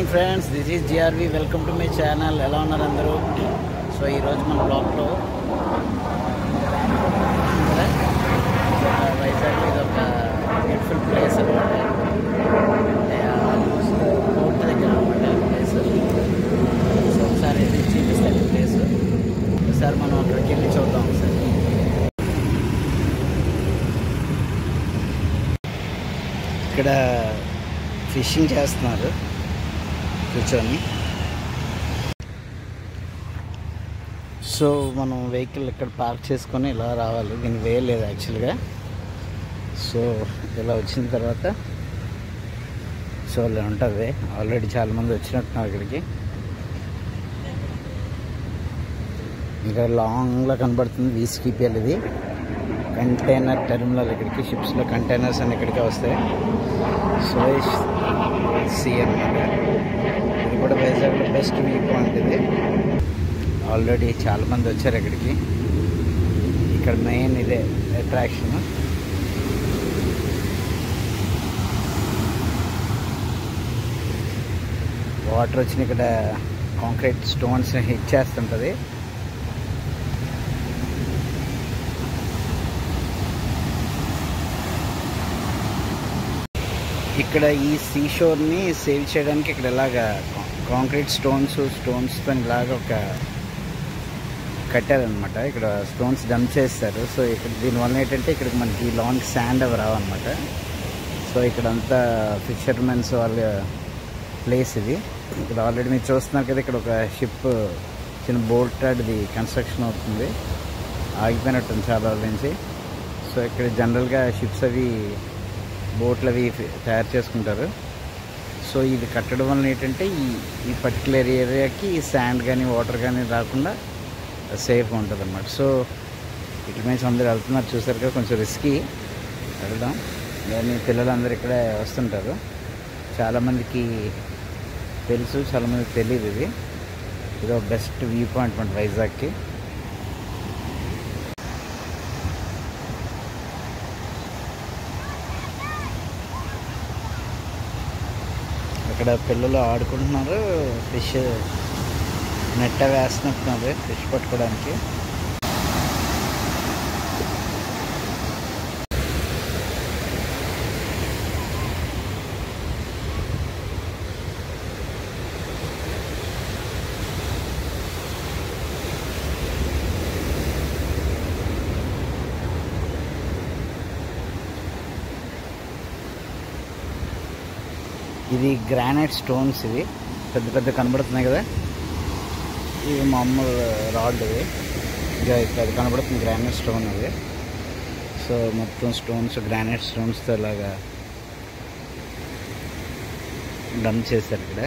Friends this is GRV welcome to my channel ఎలా ఉన్నారు అందరూ సో ఈరోజు మన బ్లాగ్లో వైజాగ్ ఇది ఒక బ్యూటిఫుల్ ప్లేస్ అనమాట కోర్టు దగ్గర అనమాట ప్లేస్ సో ఒకసారి వెళ్ళి చూపిస్తాను ప్లేస్ ఒకసారి మనం అక్కడికి వెళ్ళి చూద్దాం ఒకసారి ఇక్కడ ఫిషింగ్ చేస్తున్నారు కూర్చొని సో మనం వెహికల్ ఇక్కడ పార్క్ చేసుకొని ఇలా రావాలి దీనికి వేయలేదు యాక్చువల్గా సో ఇలా వచ్చిన తర్వాత సో ఇలా ఉంటుంది ఆల్రెడీ చాలామంది వచ్చినట్టున్నారు ఇక్కడికి ఇంకా లాంగ్లో కనబడుతుంది వీసీపీఎల్ ఇది కంటైనర్ టెర్మినల్ ఇక్కడికి షిప్స్లో కంటైనర్స్ అన్ని ఇక్కడికే వస్తాయి సురేష్ సి అనమాట ఇది కూడా వైజాగ్లో బెస్ట్ వ్యూ పాయింట్ ఇది ఆల్రెడీ చాలామంది వచ్చారు ఇక్కడికి ఇక్కడ మెయిన్ ఇదే అట్రాక్షన్ వాటర్ వచ్చిన ఇక్కడ కాంక్రీట్ స్టోన్స్ హిట్ చేస్తుంటుంది ఇక్కడ ఈ సీ షోర్ని సేవ్ చేయడానికి ఇక్కడ ఇలాగా కాంక్రీట్ స్టోన్స్ స్టోన్స్తో ఇలాగ ఒక కట్టారనమాట ఇక్కడ స్టోన్స్ డంప్ చేస్తారు సో ఇక్కడ దీనివల్ల ఏంటంటే ఇక్కడ మనకి లాంగ్ శాండ్ అవి రావన్నమాట సో ఇక్కడ అంతా ఫిషర్మెన్స్ వాళ్ళ ప్లేస్ ఇది ఇక్కడ ఆల్రెడీ మీరు చూస్తున్నారు కదా ఇక్కడ ఒక షిప్ చిన్న బోట్ అది కన్స్ట్రక్షన్ అవుతుంది ఆగిపోయినట్టుంది చాలా రోజుల నుంచి సో ఇక్కడ జనరల్గా షిప్స్ అవి బోట్లు అవి తయారు చేసుకుంటారు సో ఇది కట్టడం వల్ల ఏంటంటే ఈ ఈ పర్టికులర్ ఏరియాకి శాండ్ కానీ వాటర్ కానీ రాకుండా సేఫ్గా ఉంటుంది అన్నమాట సో ఇటు నుంచి అందరూ వెళ్తున్నారు చూసారు కదా కొంచెం రిస్కీ వెళ్దాం కానీ పిల్లలందరూ ఇక్కడే వస్తుంటారు చాలామందికి తెలుసు చాలామందికి తెలియదు ఇది ఇది ఒక బెస్ట్ వ్యూ పాయింట్ మన వైజాగ్కి ఇక్కడ పిల్లలు ఆడుకుంటున్నారు ఫిష్ నెట్ట వేస్తున్నట్టున్నారు ఫిష్ పట్టుకోవడానికి ఇది గ్రానైట్ స్టోన్స్ ఇవి పెద్ద పెద్ద కనబడుతున్నాయి కదా ఇవి మామూలు రాడ్ ఇవి ఇక ఇక్కడ అది కనబడుతుంది గ్రానైట్ స్టోన్ అది సో మొత్తం స్టోన్స్ గ్రానైట్ స్టోన్స్తో ఇలాగా డమ్ చేశారు ఇక్కడ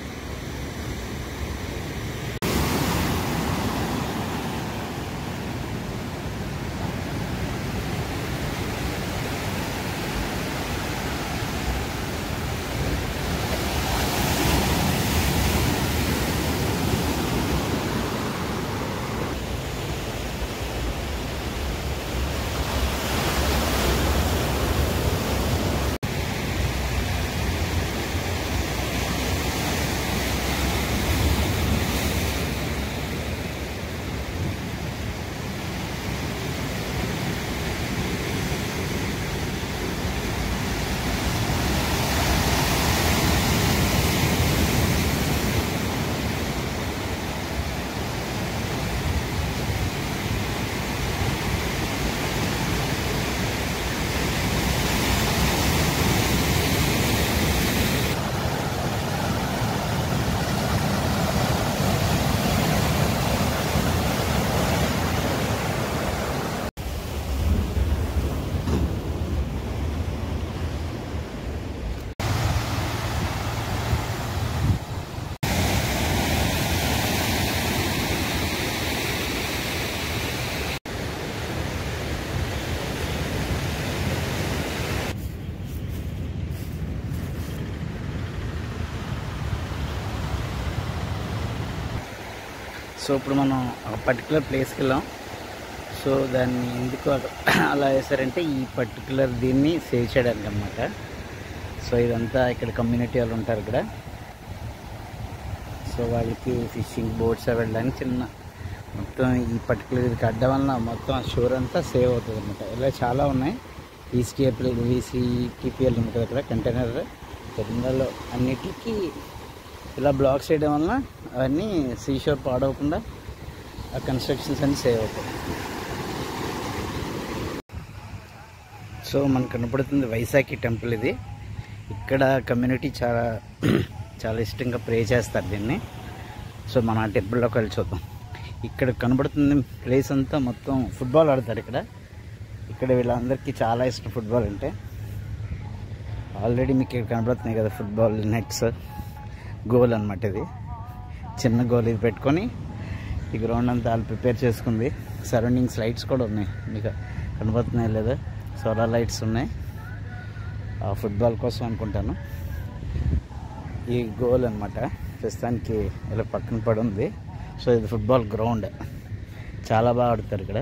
సో ఇప్పుడు మనం ఒక పర్టికులర్ ప్లేస్కి వెళ్ళాం సో దాన్ని ఎందుకు అలా- అలా వేశారంటే ఈ పర్టికులర్ దీన్ని సేవ్ చేయడానికి అనమాట సో ఇదంతా ఇక్కడ కమ్యూనిటీ వాళ్ళు ఉంటారు ఇక్కడ సో వాళ్ళకి ఫిషింగ్ బోట్స్ అవి వెళ్ళడానికి చిన్న మొత్తం ఈ పర్టికులర్ ఇది కట్టడం వలన మొత్తం ఆ షోర్ అంతా సేవ్ అవుతుంది అనమాట ఇలా చాలా ఉన్నాయి ఈసీటీఎఫ్ వీసీటీపీఎల్ ఉంటుంది అక్కడ కంటైనర్ తెలంగాణలో అన్నిటికీ ఇలా బ్లాక్స్ చేయడం వలన అవన్నీ సీషోర్ పాడవకుండా ఆ కన్స్ట్రక్షన్స్ అన్ని సేవ్ అవుతాయి సో మనకు కనపడుతుంది వైశాఖి టెంపుల్ ఇది ఇక్కడ కమ్యూనిటీ చాలా చాలా ఇష్టంగా ప్రే చేస్తారు దీన్ని సో మన ఆ టెంపుల్లోకి వెళ్ళి చూద్దాం ఇక్కడ కనబడుతుంది ప్లేస్ అంతా మొత్తం ఫుట్బాల్ ఆడతారు ఇక్కడ ఇక్కడ వీళ్ళందరికీ చాలా ఇష్టం ఫుట్బాల్ అంటే ఆల్రెడీ మీకు ఇక్కడ కనబడుతున్నాయి కదా ఫుట్బాల్ నెట్స్ గోల్ అనమాట ఇది చిన్న గోల్ ఇది పెట్టుకొని ఈ గ్రౌండ్ అంతా వాళ్ళు ప్రిపేర్ చేసుకుంది సరౌండింగ్స్ లైట్స్ కూడా ఉన్నాయి మీకు కనబడుతున్నాయి లేదా సోలార్ లైట్స్ ఉన్నాయి ఆ ఫుట్బాల్ కోసం అనుకుంటాను ఈ గోల్ అనమాట ప్రస్తుతానికి ఇలా పక్కన పడి ఉంది సో ఇది ఫుట్బాల్ గ్రౌండ్ చాలా బాగా ఆడుతారు ఇక్కడ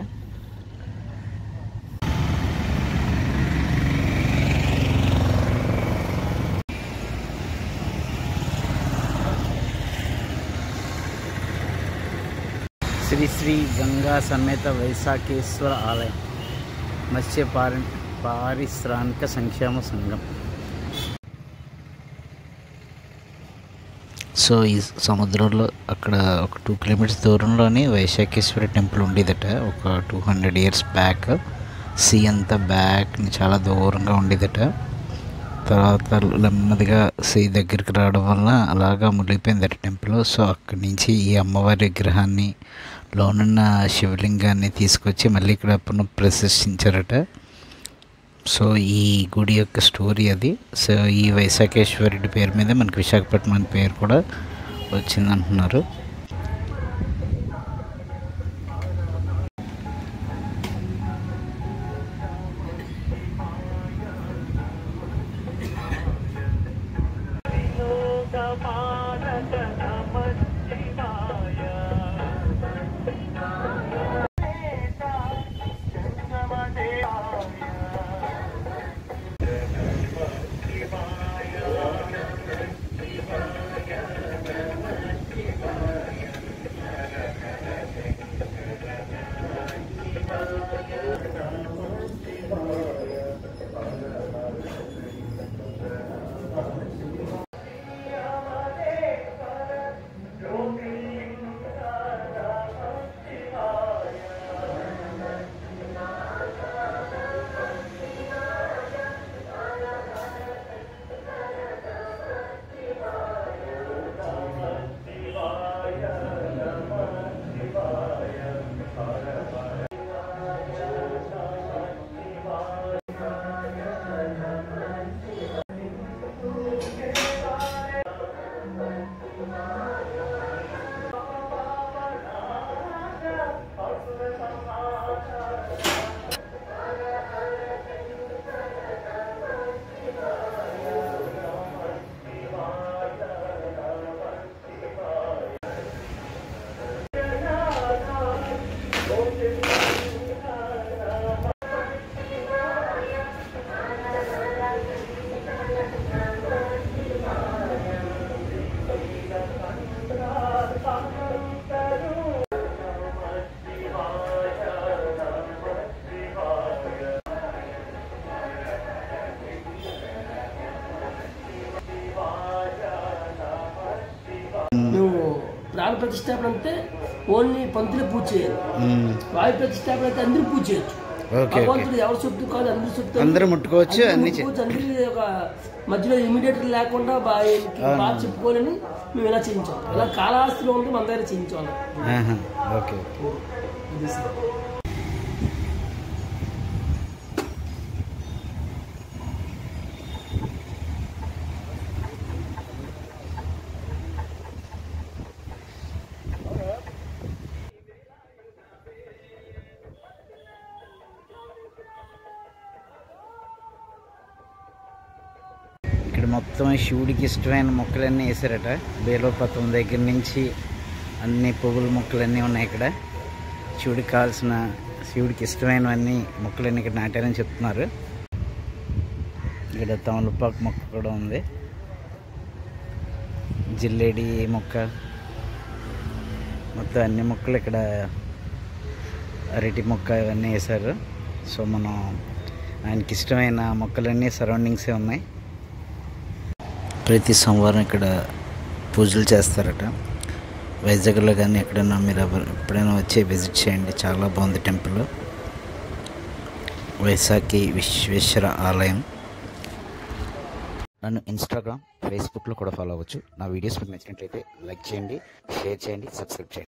శ్రీ శ్రీ గంగా సమేత వైశాఖేశ్వర ఆలయం మత్స్య పారి పారిశ్రామిక సంక్షేమ సంఘం సో ఈ సముద్రంలో అక్కడ ఒక టూ కిలోమీటర్స్ దూరంలోనే వైశాఖేశ్వరి టెంపుల్ ఉండేదట ఒక two hundred years back sea అంతా బ్యాక్ చాలా దూరంగా ఉండేదట తర్వాత నెమ్మదిగా సీ దగ్గరికి రావడం వల్ల అలాగా మునిగిపోయిందట టెంపుల్ సో అక్కడి నుంచి ఈ అమ్మవారి విగ్రహాన్ని లోనున్న శివలింగాన్ని తీసుకొచ్చి మళ్ళీ ఇక్కడ పునః ప్రతిష్ఠించారట సో ఈ గుడి యొక్క స్టోరీ అది సో ఈ వైశాఖేశ్వరుడి పేరు మీద మనకి విశాఖపట్నం అని పేరు కూడా వచ్చింది అంటున్నారు నువ్వు ప్రాణ ప్రతిష్టాపన అంటే ఓన్లీ పంతులే పూజ చేయాలి వాయు ప్రతిష్టాపన అయితే అందరూ పూజ చేయొచ్చు ఓకే భగవంతుడు ఎవరి సొత్తు కాదు అందరి సొత్తు అందరూ ముట్టుకోవచ్చు అందరూ అన్ని చే- ముట్టుకోవచ్చు, అందరికీ ఒక మధ్యలో ఇమీడియట్ లేకుండా బా- ఈయనకి బాగా చెప్పుకోవాలని మేము ఇలా చేయించాం ఇలా కాళహస్తిలో ఉంటే మన దగ్గర చేయించాం ఆహా, ఓకే అది సార్. ఇక్కడ మొత్తం శివుడికి ఇష్టమైన మొక్కలన్నీ వేసారట బేలోపత్రం దగ్గర నుంచి అన్ని పువ్వుల మొక్కలన్నీ ఉన్నాయి ఇక్కడ శివుడికి కావాల్సిన శివుడికి ఇష్టమైనవన్నీ మొక్కలన్నీ ఇక్కడ నాటారని చెప్తున్నారు ఇక్కడ తమలపాకు మొక్క కూడా ఉంది జిల్లేడి మొక్క మొత్తం అన్ని మొక్కలు ఇక్కడ అరటి మొక్క ఇవన్నీ వేశారు సో మనం ఆయనకి ఇష్టమైన మొక్కలన్నీ సరౌండింగ్సే ఉన్నాయి ప్రతి సోమవారం ఇక్కడ పూజలు చేస్తారట వైజాగ్లో కానీ ఎక్కడైనా మీరు ఎవరు- ఎప్పుడైనా వచ్చి విజిట్ చేయండి చాలా బాగుంది టెంపుల్ వైశాఖి విశ్వేశ్వర ఆలయం నన్ను ఇన్స్టాగ్రామ్ ఫేస్బుక్లో కూడా ఫాలో అవ్వచ్చు నా వీడియోస్ మీకు నచ్చినట్లయితే లైక్ చేయండి షేర్ చేయండి సబ్స్క్రైబ్ చేయండి